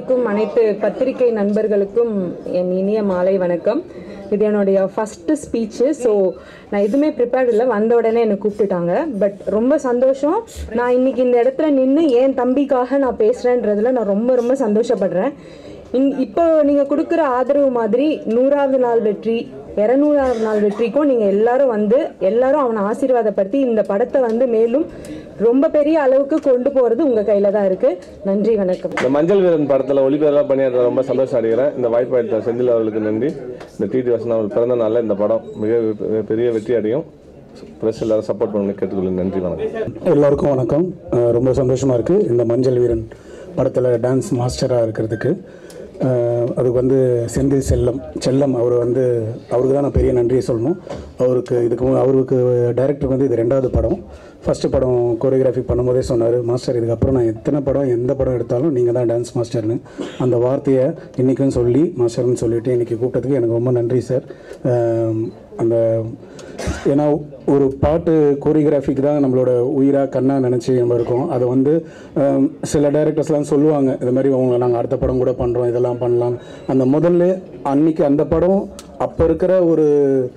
அனைவருக்கும் அனைத்து பத்திரிகை நண்பர்களுக்கும் என் இனிய மாலை வணக்கம் இது என்னுடைய ஃபஸ்ட்டு ஸ்பீச்சு ஸோ நான் எதுவுமே ப்ரிப்பேர்ட் இல்லை வந்த உடனே என்னை கூப்பிட்டுட்டாங்க பட் ரொம்ப சந்தோஷம் நான் இன்னைக்கு இந்த இடத்துல நின்று என் தம்பிக்காக நான் பேசுகிறேன்றதுல நான் ரொம்ப ரொம்ப சந்தோஷப்படுறேன் இன் இப்போ நீங்கள் கொடுக்குற ஆதரவு மாதிரி நூறாவது நாள் வெற்றி இரநூறாவது நாள் வெற்றிக்கும் நீங்கள் எல்லாரும் வந்து எல்லாரும் அவனை ஆசீர்வாதப்படுத்தி இந்த படத்தை வந்து மேலும் ரொம்ப பெரிய அளவுக்கு கொண்டு போகிறது உங்கள் கையில் தான் இருக்குது நன்றி வணக்கம் இந்த மஞ்சள் வீரன் படத்தில் ஒளிபெறலாம் பண்ணியது ரொம்ப சந்தோஷம் அடைகிறேன் இந்த வாய்ப்பு அளித்த செந்தில் அவர்களுக்கு நன்றி இந்த டிடி வசன் அவர் பிறந்த நாளில் இந்த படம் மிக பெரிய வெற்றி அடையும் ப்ரெஸ் எல்லாரும் சப்போர்ட் பண்ணி கேட்டுக்கொள்ள நன்றி வணக்கம் எல்லாருக்கும் வணக்கம் அஹ் ரொம்ப சந்தோஷமாக இருக்குது இந்த மஞ்சள் வீரன் படத்தில் டான்ஸ் மாஸ்டராக இருக்கிறதுக்கு அஹ் அதுக்கு வந்து செந்தில் செல்லம் செல்லம் அவர் வந்து அவருக்கு தான் நான் பெரிய நன்றியை சொல்லணும் அவருக்கு இதுக்கு மு- அவருக்கு டைரக்டருக்கு வந்து இது ரெண்டாவது படம் ஃபஸ்ட்டு படம் கோரியோகிராஃபி பண்ணும்போதே சொன்னார் மாஸ்டர் இதுக்கப்புறம் நான் எத்தனை படம் எந்த படம் எடுத்தாலும் நீங்கள் தான் டான்ஸ் மாஸ்டர்னு அந்த வார்த்தையை இன்றைக்கும் சொல்லி மாஸ்டர்னு சொல்லிட்டு இன்றைக்கி கூப்பிட்டதுக்கு எனக்கு ரொம்ப நன்றி சார் அஹ் அந்த ஏன்னா ஒரு பாட்டு கோரியோகிராஃபிக்கு தான் நம்மளோட உயிராக கண்ணாக நினச்சி நம்ம இருக்கோம் அதை வந்து ஹம், சில டைரக்டர்ஸ்லாம் சொல்லுவாங்க இது மாதிரி அவங்க நாங்கள் அடுத்த படம் கூட பண்ணுறோம் இதெல்லாம் பண்ணலாம் அந்த முதல்ல அன்னைக்கு அந்த படம் அப்போ இருக்கிற ஒரு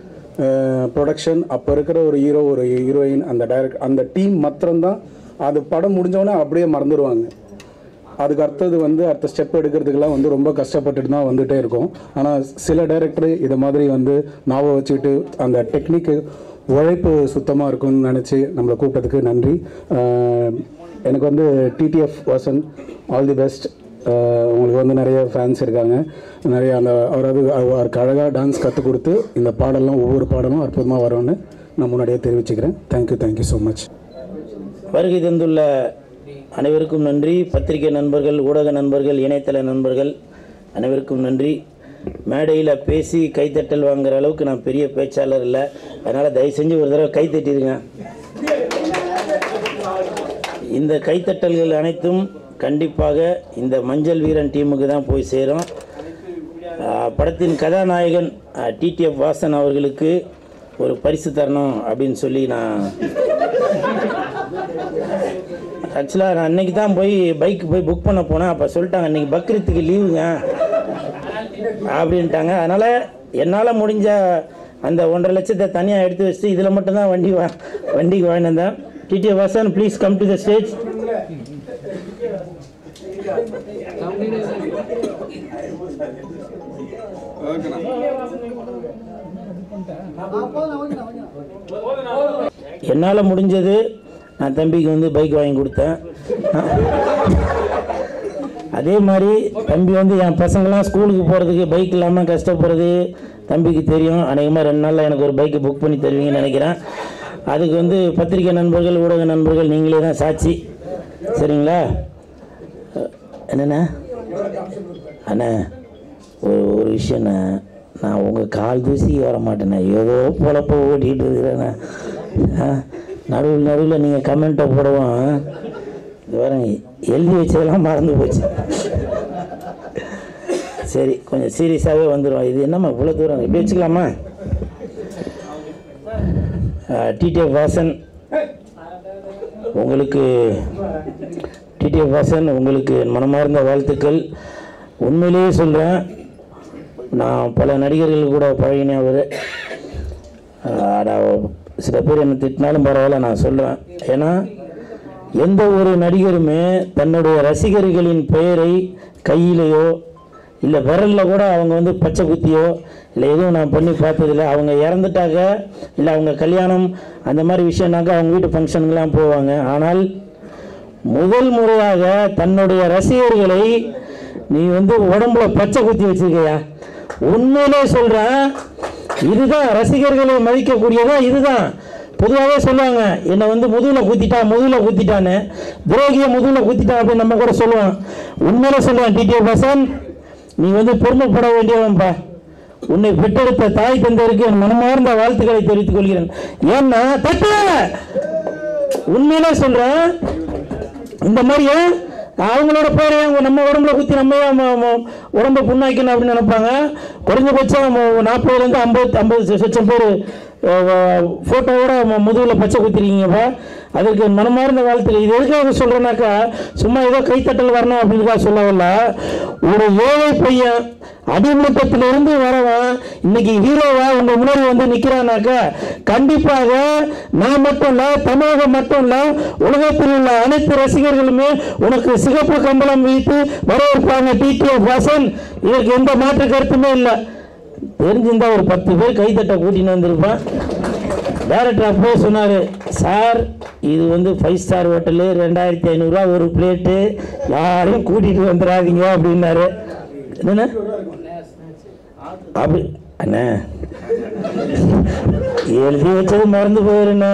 ப்ரொடக்ஷன் அப்போ இருக்கிற ஒரு ஹீரோ ஒரு ஹீரோயின் அந்த டைரக்ட் அந்த டீம் மாத்திரம்தான் அது படம் முடிஞ்சவொடனே அப்படியே மறந்துடுவாங்க அதுக்கு அடுத்தது வந்து அடுத்த ஸ்டெப் எடுக்கிறதுக்கெல்லாம் வந்து ரொம்ப கஷ்டப்பட்டுட்டு தான் வந்துட்டே இருக்கும் ஆனால் சில டைரக்டர் இதை மாதிரி வந்து ஞாபகம் வச்சுக்கிட்டு அந்த டெக்னிக்கு உழைப்பு சுத்தமாக இருக்கும்னு நினச்சி நம்மளை கூப்பிட்டதுக்கு நன்றி ஆஹ் எனக்கு வந்து TTF Vasan all the best உங்களுக்கு வந்து நிறைய ஃபேன்ஸ் இருக்காங்க நிறைய அந்த அவரது அவருக்கு அழகாக டான்ஸ் கற்றுக் கொடுத்து இந்த பாடலாம் ஒவ்வொரு பாடலும் அற்புதமாக வரும்னு நான் முன்னாடியே தெரிவிச்சுக்கிறேன் தேங்க்யூ தேங்க்யூ ஸோ மச் வருகை தந்துள்ள அனைவருக்கும் நன்றி பத்திரிகை நண்பர்கள் ஊடக நண்பர்கள் இணையதள நண்பர்கள் அனைவருக்கும் நன்றி மேடையில் பேசி கைத்தட்டல் வாங்குற அளவுக்கு நான் பெரிய பேச்சாளர் இல்லை அதனால் தயவு செஞ்சு ஒரு தடவை கை தட்டிடுங்க இந்த கைத்தட்டல்கள் அனைத்தும் கண்டிப்பாக இந்த மஞ்சள் வீரன் டீமுக்கு தான் போய் சேரும் ஆஹ் படத்தின் கதாநாயகன் டிடிஎஃப் வாசன் அவர்களுக்கு ஒரு பரிசு தரணும் அப்படின்னு சொல்லி நான் ஆக்சுவலாக நான் அன்னைக்கு தான் போய் பைக் போய் புக் பண்ண போனேன் அப்போ சொல்லிட்டாங்க இன்னைக்கு பக்ரீத்துக்கு லீவுங்க அப்படின்ட்டாங்க அதனால் என்னால் முடிஞ்ச அந்த ஒன்றரை லட்சத்தை தனியாக எடுத்து வச்சுட்டு இதில் மட்டும்தான் வண்டி வா வண்டிக்கு வாங்கினேன் TT Vasan please come to the stage என்னால் முடிஞ்சது நான் தம்பிக்கு வந்து பைக் வாங்கி கொடுத்தேன் அதே மாதிரி தம்பி வந்து என் பசங்களாம் ஸ்கூலுக்கு போகிறதுக்கு பைக் இல்லாமல் கஷ்டப்படுறது தம்பிக்கு தெரியும் அநேகமாக ரெண்டு நாளில் எனக்கு ஒரு பைக்கு புக் பண்ணி தருவீங்கன்னு நினைக்கிறேன் அதுக்கு வந்து பத்திரிகை நண்பர்கள் ஊடக நண்பர்கள் நீங்களே தான் சாட்சி சரிங்களா என்னண்ணா அண்ணா ஒரு ஒரு விஷயண்ணா நான் உங்கள் கால் தூசிக்கு வர மாட்டேண்ணே ஏதோ பொழப்ப ஓட்டிகிட்டு இருக்கிறேண்ணே நடுவில் நடுவில் நீங்கள் கமெண்ட்டை போடவும் இது பாருங்க எழுதி வச்சதெல்லாம் மறந்து போச்சு சரி கொஞ்சம் சீரியஸாகவே வந்துடும் இது என்னம்மா இவ்வளோ தூரம் இப்படி வச்சுக்கலாமா டிடிஎஃப் வாசன் உங்களுக்கு டிடிஎஃப் வாசன் உங்களுக்கு என் மனமார்ந்த வாழ்த்துக்கள் உண்மையிலேயே சொல்கிறேன் நான் பல நடிகர்கள் கூட பழகினேன் அவர் நான் சில பேர் என்னை திட்டினாலும் பரவாயில்ல நான் சொல்லுவேன் ஏன்னா எந்த ஒரு நடிகருமே தன்னுடைய ரசிகர்களின் பெயரை கையிலையோ இல்லை விரலில் கூட அவங்க வந்து பச்சை குத்தியோ இல்லை எதுவும் நான் பண்ணி பார்த்ததில்ல அவங்க இறந்துட்டாங்க இல்லை அவங்க கல்யாணம் அந்த மாதிரி விஷயம்னாக்க அவங்க வீட்டு ஃபங்க்ஷனுக்கெலாம் போவாங்க ஆனால் முதல் முறையாக தன்னுடைய ரசிகர்களை நீ வந்து உடம்புல பச்சை குத்தி வச்சிருக்கையா உண்மையிலே சொல்கிறேன் இதுதான் ரசிகர்களை மதிக்கக்கூடியதா இதுதான் பொதுவாகவே சொல்லுவாங்க என்னை வந்து முதுகில் குத்திட்டா முதுகில் குத்திட்டான்னு துரோகியை முதுகில் குத்திட்டான் அப்படின்னு நம்ம கூட சொல்லுவோம் உண்மையிலே சொல்லுவேன் டிடிஎஃப் பசன் நீ வந்து பெருமைப்பட வேண்டியவன்பா உன்னை பெற்றெடுத்த தாய் தந்தையருக்கு என் மனமார்ந்த வாழ்த்துக்களை தெரிவித்துக் கொள்கிறேன் ஏன்னா தட்டு உண்மையிலே சொல்றேன் இந்த மாதிரியே அவங்களோட பேரை அவங்க நம்ம உடம்புல குத்தி நம்ம ஏன் ம- ம- உடம்ப புண்ணாக்கணும் அப்படின்னு நினைப்பாங்க குறைஞ்சபட்சம் நாற்பதுலேருந்து ஐம்பது ஐம்பது லட்சம் பேர் ஃபோட்டோவோட முதுகில் பச்சை குத்திருக்கீங்கப்பா அதுக்கு என் மனமார்ந்த வாழ்த்துக்கள் இது எதுக்காக சொல்கிறேன்னாக்கா சும்மா ஏதோ கைத்தட்டல் வரணும் அப்படின்றதுக்காக சொல்லவில்ல ஒரு ஏழை பையன் அடிமட்டத்திலிருந்து வரவன் இன்னைக்கு ஹீரோவா உங்க முன்னாடி வந்து நிக்கிறானாக்கா கண்டிப்பாக நான் மட்டும் இல்ல தமிழகம் மட்டும் இல்ல உலகத்தில் உள்ள அனைத்து ரசிகர்களுமே உனக்கு சிகப்பு கம்பளம் வைத்து வரவேற்பாங்க டிடிஎஃப் வாசன் இதற்கு எந்த மாற்று கருத்துமே இல்லை தெரிஞ்சிருந்தா ஒரு பத்து பேர் கைத்தட்ட கூட்டின்னு வந்திருப்பான் டேரக்டர் அப்போ சொன்னார் சார் இது வந்து ஃபைவ் ஸ்டார் ஹோட்டலு ரெண்டாயிரத்தி ஐநூறுரூவா ஒரு பிளேட்டு யாரையும் கூட்டிகிட்டு வந்துடாதீங்க அப்படின்னாரு என்னண்ணே அப்படி அண்ணே எழுதி வச்சது மறந்து போயிருண்ணே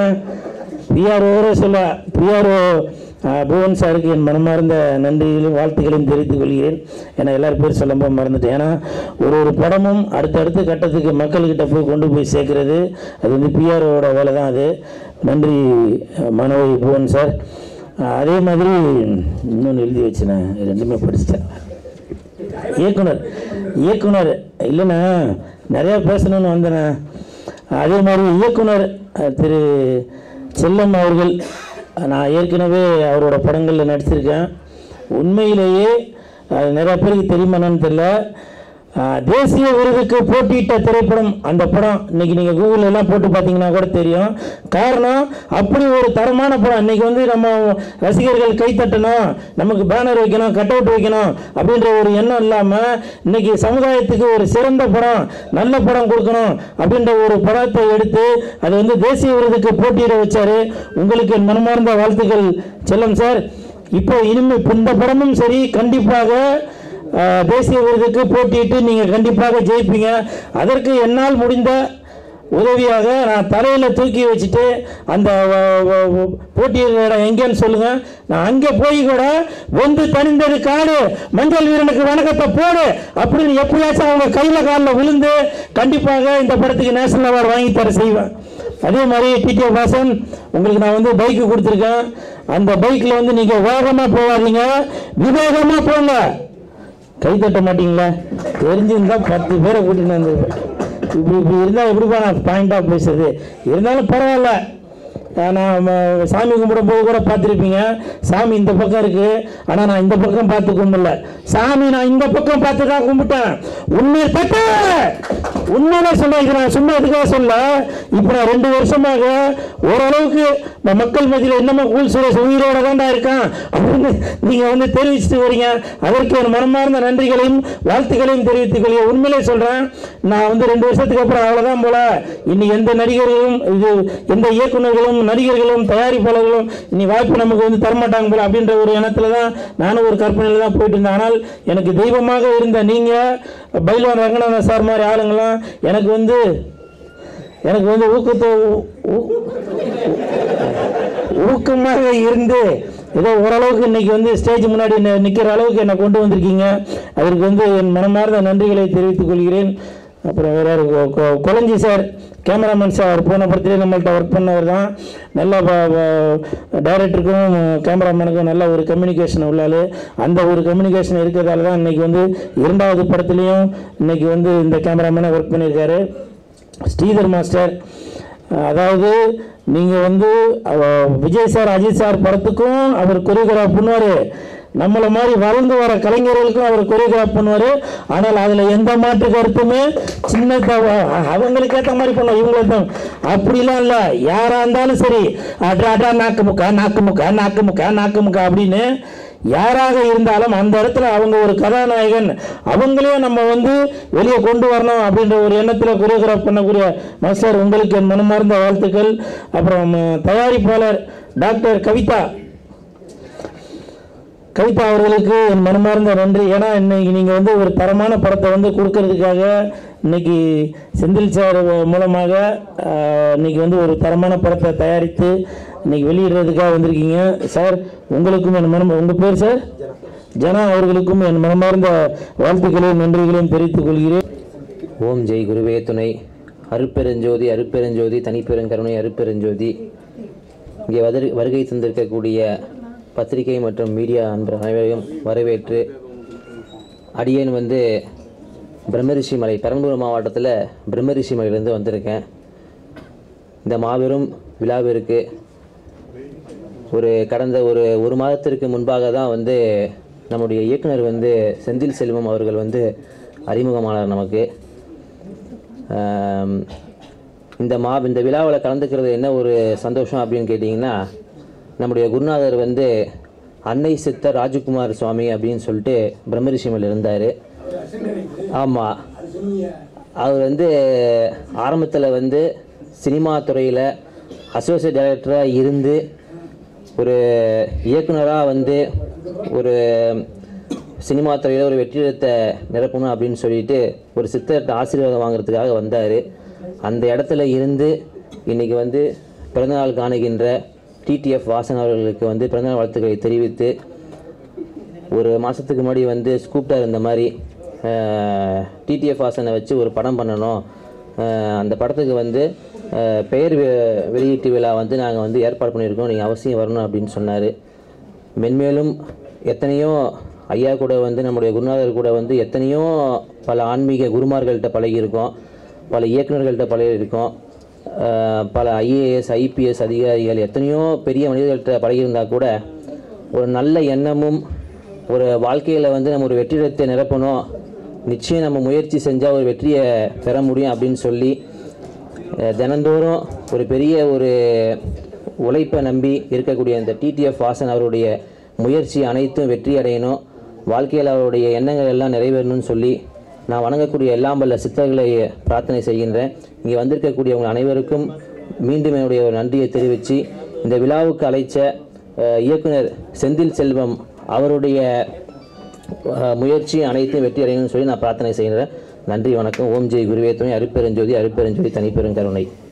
பிஆர்ஓ சொல்ல பிஆர்ஓ புவன் சாருக்கு என் மனமார்ந்த நன்றிகளையும் வாழ்த்துக்களையும் தெரிவித்துக் கொள்கிறேன் ஏன்னா எல்லாரும் பேர் சொல்லும்போது மறந்துட்டேன் ஏன்னா ஒரு ஒரு படமும் அடுத்தடுத்த கட்டத்துக்கு மக்கள்கிட்ட போய் கொண்டு போய் சேர்க்கறது அது வந்து பிஆர்ஓட வேலை தான் அது நன்றி மனோய் புவன் சார் அஹ் அதே மாதிரி இன்னொன்று எழுதி வச்சுனேன் ரெண்டுமே படிச்சிட்டேன் இயக்குனர் இயக்குனர் இல்லைண்ணா நிறையா பேசணும்னு வந்தேண்ணே அதே மாதிரி இயக்குனர் அஹ், திரு செல்லம் அவர்கள் நான் ஏற்கனவே அவரோட படங்களில் நடிச்சிருக்கேன் உண்மையிலேயே அது நிறைய பேருக்கு தெரியுமா என்னன்னு தெரியல அஹ், தேசிய விருதுக்கு போட்டியிட்ட திரைப்படம் அந்த படம் இன்னைக்கு நீங்கள் கூகுளில் எல்லாம் போட்டு பார்த்தீங்கன்னா கூட தெரியும் காரணம் அப்படி ஒரு தரமான படம் இன்னைக்கு வந்து நம்ம ரசிகர்கள் கை தட்டணும் நமக்கு பேனர் வைக்கணும் கட் அவுட் வைக்கணும் அப்படின்ற ஒரு எண்ணம் இல்லாமல் இன்னைக்கு சமுதாயத்துக்கு ஒரு சிறந்த படம் நல்ல படம் கொடுக்கணும் அப்படின்ற ஒரு படத்தை எடுத்து அது வந்து தேசிய விருதுக்கு போட்டியிட வச்சாரு உங்களுக்கு என் மனமார்ந்த வாழ்த்துக்கள் செல்லம் சார் இப்போ இனிமே இப்ப இந்த படமும் சரி கண்டிப்பாக ஆஹ், தேசிய விருதுக்கு போட்டியிட்டு நீங்கள் கண்டிப்பாக ஜெயிப்பீங்க அதற்கு என்னால் முடிந்த உதவியாக நான் தலையில் தூக்கி வச்சுட்டு அந்த வ- வ- வ- போட்டியிடுற இடம் எங்கேன்னு சொல்லுங்க நான் அங்கே போய் கூட வெந்து தனிந்தது காடு மஞ்சள் வீரனுக்கு வணக்கத்தை போடு அப்படின்னு எப்படியாச்சும் அவங்க கையில் காலில் விழுந்து கண்டிப்பாக இந்த படத்துக்கு நேஷனல் அவார்டு வாங்கி தர செய்வேன் அதே மாதிரி டிடிஓ வாசன் உங்களுக்கு நான் வந்து பைக்கு கொடுத்துருக்கேன் அந்த பைக்கில் வந்து நீங்கள் வேகமாக போகாதீங்க விவேகமாக போங்க கை தட்ட மாட்டீங்களா தெரிஞ்சிருந்தா பத்து பேரை கூட்டிட்டு வந்திருப்பேன் இப்படி இப்படி இருந்தால் எப்படிப்பா நான் பாயிண்டாக பேசுறது இருந்தாலும் பரவாயில்ல நான் ம- சாமி கும்பிடும் போது கூட பார்த்துருப்பீங்க சாமி இந்த பக்கம் இருக்கு ஆனால் நான் இந்த பக்கம் பார்த்து கும்பிடல சாமி நான் இந்த பக்கம் பார்த்து தான் கும்பிட்டேன் உண்மையை தட்ட உண்மையிலே சொல்ல இது நான் சும்மா எதுக்காக சொல்ல இப்போ நான் ரெண்டு வருஷமாக ஓரளவுக்கு நம்ம மக்கள் மத்தியில் இன்னமும் கூல் சுரேஷ் உயிரோட தான்டா இருக்கான் அப்படின்னு நீங்கள் வந்து தெரிவிச்சுட்டு வரீங்க அதற்கு ஒரு மனமார்ந்த நன்றிகளையும் வாழ்த்துக்களையும் தெரிவித்துக் கொள்கிறேன் உண்மையிலே சொல்கிறேன் நான் வந்து ரெண்டு வருஷத்துக்கு அப்புறம் அவ்வளோதான் போல இனி எந்த நடிகர்களும் இது எந்த இயக்குனர்களும் நடிகர்களும் தயாரிப்பாளர்களும் இனி வாய்ப்பு நமக்கு வந்து தரமாட்டாங்க போல அப்படின்ற ஒரு எண்ணத்துல தான் நானும் ஒரு கற்பனையில் தான் போயிட்டு இருந்தேன் ஆனால் எனக்கு தெய்வமாக இருந்த நீங்கள் பைல்வான் ரங்கநாதன் சார் மாதிரி ஆளுங்களாம் எனக்கு வந்து எனக்கு வந்து ஊக்கத்தை ஊ- ஊ- ஊக்கமாக இருந்து ஏதோ ஓரளவுக்கு இன்னைக்கு வந்து ஸ்டேஜ் முன்னாடி நி- நிக்கிற அளவுக்கு என்னை கொண்டு வந்திருக்கீங்க அதற்கு வந்து என் மனமார்ந்த நன்றிகளை தெரிவித்துக் கொள்கிறேன் அப்புறம் வேற யாரு? கொ- கொ- கொளஞ்சி சார் கேமராமேன் சார் போன படத்திலே நம்மள்ட்ட ஒர்க் பண்ணவர் தான் நல்ல டைரக்டருக்கும் கேமராமேனுக்கும் நல்ல ஒரு கம்யூனிகேஷன் உள்ளாள் அந்த ஒரு கம்யூனிகேஷன் இருக்கிறதால தான் இன்னைக்கு வந்து இரண்டாவது படத்துலையும் இன்னைக்கு வந்து இந்த கேமராமேனை ஒர்க் பண்ணியிருக்காரு ஸ்ரீதர் மாஸ்டர் அதாவது நீங்கள் வந்து அவ- விஜய் சார் அஜித் சார் படத்துக்கும் அவர் கொரியோகிராஃப் பண்ணுவார் நம்மளை மாதிரி வளர்ந்து வர கலைஞர்களுக்கும் அவர் கொரியோகிராஃப் பண்ணுவார் ஆனால் அதில் எந்த மாற்று கருத்துமே சின்ன தவ- அவங்களுக்கு ஏற்ற மாதிரி பண்ணுவோம் இவங்களுக்கு தான் அப்படிலாம் இல்லை யாராக இருந்தாலும் சரி அட்ரா அட்ரா நாக்கு முக்கா நாக்கு முக்கா நாக்கு முக்கா நாக்கு முக்கா அப்படின்னு யாராக இருந்தாலும் அந்த இடத்துல அவங்க ஒரு கதாநாயகன் அவங்களே நம்ம வந்து வெளியே கொண்டு வரணும் அப்படின்ற ஒரு எண்ணத்தில் கொரியோகிராஃப் பண்ணக்கூடிய மாஸ்டர் உங்களுக்கு என் மனமார்ந்த வாழ்த்துக்கள் அப்புறம் அஹ், தயாரிப்பாளர் டாக்டர் கவிதா கவிதா அவர்களுக்கு என் மனமார்ந்த நன்றி ஏன்னா இன்னைக்கு நீங்கள் வந்து ஒரு தரமான படத்தை வந்து கொடுக்கறதுக்காக இன்னைக்கு செந்தில் சார் மூலமாக ஆஹ், இன்னைக்கு வந்து ஒரு தரமான படத்தை தயாரித்து இன்னைக்கு வெளியிடுறதுக்காக வந்திருக்கீங்க சார் உங்களுக்கும் என் மனம் உங்கள் பேர் சார் ஜனா அவர்களுக்கும் என் மனமார்ந்த வாழ்த்துக்களையும் நன்றிகளையும் தெரிவித்துக் கொள்கிறேன் ஓம் ஜெய் குருவே துணை அருட்பெருஞ்சோதி அருட்பெருஞ்சோதி தனிப்பெருங்கருணை அருட்பெருஞ்சோதி இங்கே வரு வருகை தந்திருக்கக்கூடிய பத்திரிகை மற்றும் மீடியா அன்பர் அனைவரையும் வரவேற்று அடியேன் வந்து பிரம்மரிஷி மலை பெரம்பலூர் மாவட்டத்தில் பிரம்மரிஷி மலையிலேருந்து வந்திருக்கேன் இந்த மாபெரும் விழாவிற்கு ஒரு கடந்த ஒரு ஒரு மாதத்திற்கு முன்பாக தான் வந்து நம்முடைய இயக்குனர் வந்து செந்தில் செல்வம் அவர்கள் வந்து அறிமுகமானார் நமக்கு ஆம், இந்த மா இந்த விழாவில் கலந்துக்கிறது என்ன ஒரு சந்தோஷம் அப்படின்னு கேட்டிங்கன்னா நம்முடைய குருநாதர் வந்து அன்னை சித்தர் ராஜகுமார் சுவாமி அப்படின்னு சொல்லிட்டு பிரம்மரிஷிமல் இருந்தார் ஆமாம் அவர் வந்து ஆரம்பத்தில் வந்து சினிமா துறையில் அசோசியேட் டைரக்டராக இருந்து ஒரு இயக்குனராக வந்து ஒரு சினிமா துறையில் ஒரு வெற்றிடத்தை நிரப்பணும் அப்படின்னு சொல்லிட்டு ஒரு சித்தர்கிட்ட ஆசீர்வாதம் வாங்குறதுக்காக வந்தார் அந்த இடத்துல இருந்து இன்றைக்கி வந்து பிறந்தநாள் காணுகின்ற டிடிஎஃப் வாசன் அவர்களுக்கு வந்து பிறந்தநாள் வாழ்த்துக்களை தெரிவித்து ஒரு மாதத்துக்கு முன்னாடி வந்து கூப்பிட்டார் இந்த மாதிரி டிடிஎஃப் வாசனை வச்சு ஒரு படம் பண்ணணும் அஹ் அந்த படத்துக்கு வந்து அஹ் பெயர் வெ- வெளியீட்டு விழா வந்து நாங்கள் வந்து ஏற்பாடு பண்ணியிருக்கோம் நீங்கள் அவசியம் வரணும் அப்படின்னு சொன்னார் மென்மேலும் எத்தனையோ ஐயா கூட வந்து நம்முடைய குருநாதர் கூட வந்து எத்தனையோ பல ஆன்மீக குருமார்கள்ட்ட பழகியிருக்கோம் பல இயக்குநர்கள்ட்ட பழகியிருக்கோம் அஹ் பல ஐஏஎஸ் ஐபிஎஸ் அதிகாரிகள் எத்தனையோ பெரிய மனிதர்கள்ட்ட பழகியிருந்தா கூட ஒரு நல்ல எண்ணமும் ஒரு வாழ்க்கையில் வந்து நம்ம ஒரு வெற்றிடத்தை நிரப்பணும் நிச்சயம் நம்ம முயற்சி செஞ்சால் ஒரு வெற்றியை பெற முடியும் அப்படின்னு சொல்லி அஹ் தினந்தோறும் ஒரு பெரிய ஒரு உழைப்பை நம்பி இருக்கக்கூடிய இந்த டிடிஎஃப் வாசன் அவருடைய முயற்சி அனைத்தும் வெற்றி அடையணும் வாழ்க்கையில் அவருடைய எண்ணங்கள் எல்லாம் நிறைவேறணும்னு சொல்லி நான் வணங்கக்கூடிய எல்லாம் வல்ல சித்தர்களை பிரார்த்தனை செய்கின்றேன் இங்கே வந்திருக்கக்கூடிய உங்கள் அனைவருக்கும் மீண்டும் என்னுடைய ஒரு நன்றியை தெரிவித்து இந்த விழாவுக்கு அழைச்ச அஹ், இயக்குனர் செந்தில் செல்வம் அவருடைய அஹ், முயற்சி அனைத்தும் வெற்றி அடையணும்னு சொல்லி நான் பிரார்த்தனை செய்கிறேன் நன்றி வணக்கம் ஓம் ஜெய் குருவே துணை அருப்பெருஞ்சோதி அருப்பெருஞ்சோதி தனிப்பெருங்கருணை